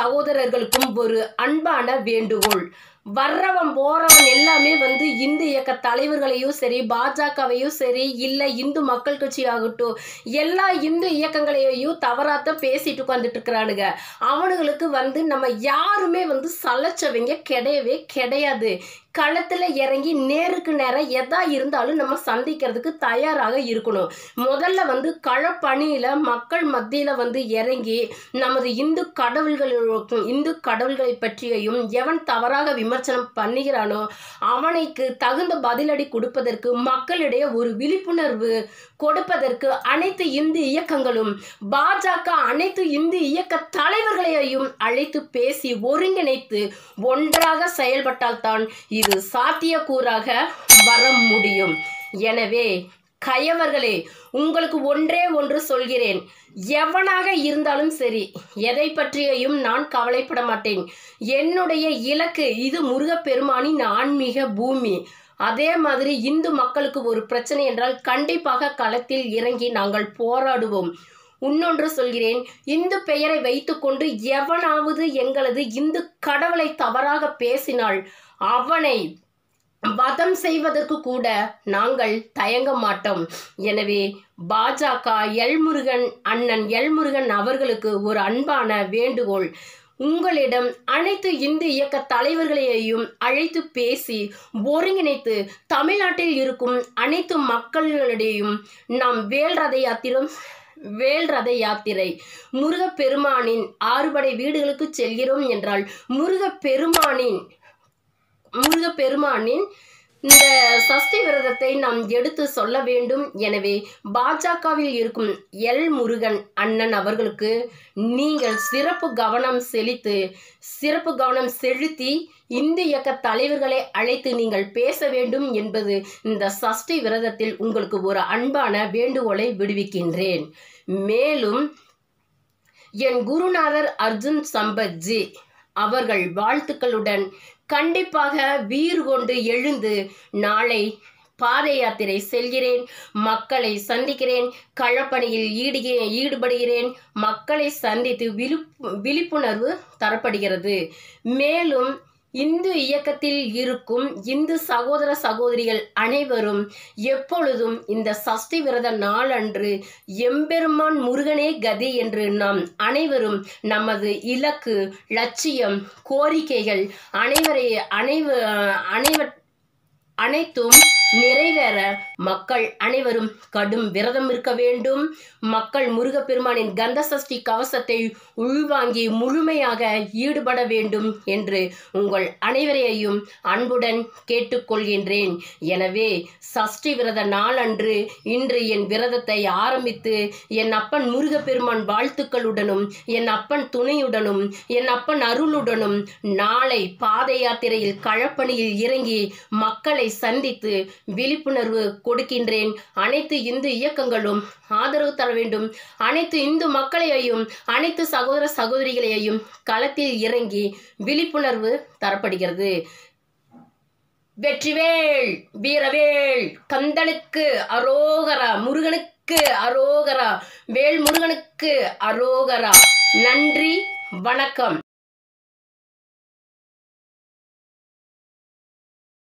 சகோதரர்களுக்கும் ஒரு அன்பான வேண்டுகோள் வர்றவன் போறவன் எல்லாமே வந்து இந்து இயக்க தலைவர்களையும் சரி பாஜகவையும் சரி இல்லை இந்து மக்கள் கட்சி ஆகட்டும் எல்லா இந்து இயக்கங்களையும் தவறாத்த பேசிட்டு உட்காந்துட்டு இருக்கிறானுங்க அவனுங்களுக்கு வந்து நம்ம யாருமே வந்து சலைச்சவங்க கிடையவே கிடையாது களத்தில் இறங்கி நேருக்கு நேரம் எதா இருந்தாலும் நம்ம சந்திக்கிறதுக்கு தயாராக இருக்கணும் முதல்ல வந்து களப்பணியில் மக்கள் மத்தியில் வந்து இறங்கி நமது இந்து கடவுள்களுக்கும் இந்து கடவுள்களை பற்றியையும் எவன் தவறாக விமர்சனம் பண்ணுகிறானோ அவனுக்கு தகுந்த பதிலடி கொடுப்பதற்கு மக்களிடையே ஒரு விழிப்புணர்வு கொடுப்பதற்கு அனைத்து இந்து இயக்கங்களும் பாஜக அனைத்து இந்து இயக்க தலைவர்களையும் அழைத்து பேசி ஒருங்கிணைத்து ஒன்றாக செயல்பட்டால்தான் இது சாத்தியக்கூறாக வர முடியும் எனவே கயவர்களே உங்களுக்கு ஒன்றே ஒன்று சொல்கிறேன் எவனாக இருந்தாலும் சரி எதை பற்றியையும் நான் கவலைப்பட மாட்டேன் என்னுடைய இலக்கு இது முருகப்பெருமானின் ஆன்மீக பூமி அதே மாதிரி இந்து மக்களுக்கு ஒரு பிரச்சனை என்றால் கண்டிப்பாக களத்தில் இறங்கி நாங்கள் போராடுவோம் இன்னொன்று சொல்கிறேன் இந்து பெயரை வைத்துக்கொண்டு எவனாவது எங்களது இந்து கடவுளை தவறாக பேசினால் அவனை வதம் செய்வதற்கு கூட நாங்கள் தயங்க மாட்டோம் எனவே பாஜக எல்முருகன் அண்ணன் எல்முருகன் அவர்களுக்கு ஒரு அன்பான வேண்டுகோள் உங்களிடம் அனைத்து இந்து இயக்க தலைவர்களையும் அழைத்து பேசி ஒருங்கிணைத்து தமிழ்நாட்டில் இருக்கும் அனைத்து மக்களிடையும் நாம் வேல் ரத யாத்திரம் வேல் ரத யாத்திரை முருகப்பெருமானின் ஆறுபடை வீடுகளுக்கு செல்கிறோம் என்றால் முருகப்பெருமானின் முருகப்பெருமானின் இந்த சஷ்டி விரதத்தை நாம் எடுத்து சொல்ல வேண்டும் எனவே பாஜகவில் இருக்கும் எல் முருகன் அண்ணன் அவர்களுக்கு நீங்கள் சிறப்பு கவனம் செலுத்து சிறப்பு கவனம் செலுத்தி இந்து இயக்க தலைவர்களை அழைத்து நீங்கள் பேச வேண்டும் என்பது இந்த சஷ்டி விரதத்தில் உங்களுக்கு ஒரு அன்பான வேண்டுகோளை விடுவிக்கின்றேன் மேலும் என் குருநாதர் அர்ஜுன் சம்பத்ஜி அவர்கள் வாழ்த்துக்களுடன் கண்டிப்பாக வீறு கொண்டு எழுந்து நாளை பாத யாத்திரை செல்கிறேன் மக்களை சந்திக்கிறேன் களப்பணியில் ஈடுகே ஈடுபடுகிறேன் மக்களை சந்தித்து விழிப்பு விழிப்புணர்வு தரப்படுகிறது மேலும் இந்து இயக்கத்தில் இருக்கும் இந்து சகோதர சகோதரிகள் அனைவரும் எப்பொழுதும் இந்த சஷ்டி விரத நாளன்று எம்பெருமான் முருகனே கதி என்று நாம் அனைவரும் நமது இலக்கு லட்சியம் கோரிக்கைகள் அனைவரை அனைவ அனைவர் அனைத்தும் நிறைவேற மக்கள் அனைவரும் கடும் விரதம் இருக்க வேண்டும் மக்கள் முருகப்பெருமானின் கந்த சஷ்டி கவசத்தை உள்வாங்கி முழுமையாக ஈடுபட வேண்டும் என்று உங்கள் அனைவரையும் அன்புடன் கேட்டுக்கொள்கின்றேன் எனவே சஷ்டி விரத நாளன்று இன்று என் விரதத்தை ஆரம்பித்து என் அப்பன் முருகப்பெருமான் வாழ்த்துக்களுடனும் என் அப்பன் துணையுடனும் என் அப்பன் அருளுடனும் நாளை பாத யாத்திரையில் களப்பணியில் இறங்கி மக்களை சந்தித்து விழிப்புணர்வு கொடுக்கின்றேன் அனைத்து இந்து இயக்கங்களும் ஆதரவு தர வேண்டும் அனைத்து இந்து மக்களையும் அனைத்து சகோதர சகோதரிகளையும் களத்தில் இறங்கி விழிப்புணர்வு தரப்படுகிறது வெற்றிவேல் வீரவேல் கந்தனுக்கு அரோகரா முருகனுக்கு அரோகரா வேல் முருகனுக்கு அரோகரா நன்றி வணக்கம்